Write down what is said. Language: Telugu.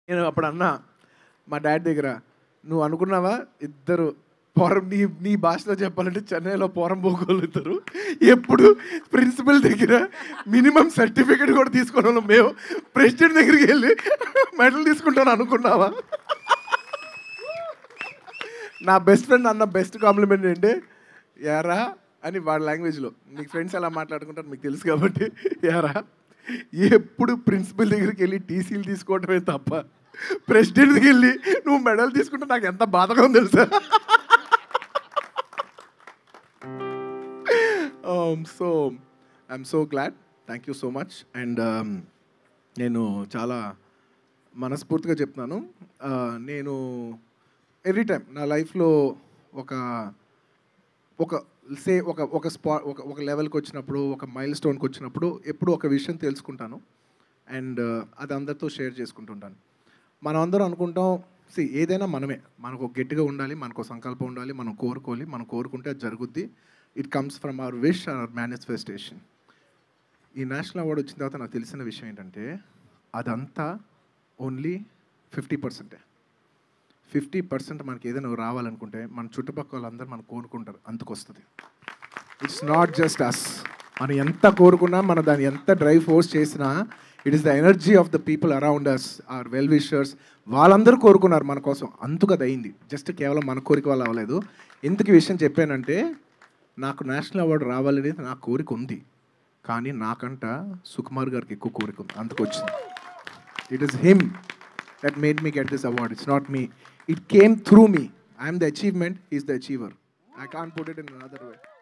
నేను అప్పుడు అన్నా మా డాడీ దగ్గర నువ్వు అనుకున్నావా ఇద్దరు పోరం నీ నీ భాషలో చెప్పాలంటే చెన్నైలో పోరం పోగోళ్ళు ఇద్దరు ఎప్పుడు ప్రిన్సిపల్ దగ్గర మినిమం సర్టిఫికేట్ కూడా తీసుకున్న వాళ్ళం మేము ప్రెసిడెంట్ దగ్గరికి వెళ్ళి మెడల్ తీసుకుంటాను అనుకున్నావా నా బెస్ట్ ఫ్రెండ్ అన్న బెస్ట్ కాంప్లిమెంట్ ఏంటి యారా అని వాడి లాంగ్వేజ్లో నీకు ఫ్రెండ్స్ ఎలా మాట్లాడుకుంటారు మీకు తెలుసు కాబట్టి యారా ఎప్పుడు ప్రిన్సిపల్ దగ్గరికి వెళ్ళి టీసీలు తీసుకోవడమే తప్ప ప్రెసిడెంట్ దగ్గరికి వెళ్ళి నువ్వు మెడల్ తీసుకుంటే నాకు ఎంత బాధగా ఉంది తెలుసా so I'm so glad thank you so much and నేను చాలా మనస్ఫూర్తిగా చెప్తున్నాను Uh, నేను ఎవ్రీ టైం నా లైఫ్లో ఒక ఒక సే ఒక ఒక స్పా ఒక ఒక లెవెల్కి వచ్చినప్పుడు ఒక మైల్ స్టోన్కి వచ్చినప్పుడు ఎప్పుడు ఒక విషయం తెలుసుకుంటాను అండ్ అది అందరితో షేర్ చేసుకుంటుంటాను మనం అందరం అనుకుంటాం సి ఏదైనా మనమే మనకు ఒక గట్టిగా ఉండాలి మనకు ఒక సంకల్పం ఉండాలి మనం కోరుకోవాలి మనం కోరుకుంటే అది జరుగుద్ది it comes from our wish our manifestation ఈ నేషనల్ అవార్డు వచ్చిన తర్వాత నాకు తెలిసిన విషయం ఏంటంటే అదంతా ఓన్లీ ఫిఫ్టీ పర్సెంటే ఫిఫ్టీ పర్సెంట్ మనకి ఏదైనా రావాలనుకుంటే మన చుట్టుపక్కల వాళ్ళందరూ మనం కోరుకుంటారు అందుకు వస్తుంది ఇట్స్ నాట్ జస్ట్ అస్ మనం ఎంత కోరుకున్నా మనం దాన్ని ఎంత డ్రైవ్ ఫోర్స్ చేసినా it is the energy of the people around us are well wishers వాళ్ళందరూ కోరుకున్నారు మన కోసం అందుకు అది అయింది జస్ట్ కేవలం మన కోరిక వల్ల అవ్వలేదు ఎందుకు ఈ విషయం చెప్పానంటే నాకు నేషనల్ అవార్డు రావాలనేది నా కోరిక ఉంది కానీ నాకంట సుకుమార్ గారికి ఎక్కువ కోరిక ఉంది అందుకు వచ్చింది it is him that made me get this award it's not me it came through me I'm the achievement is the achiever I can put it in other way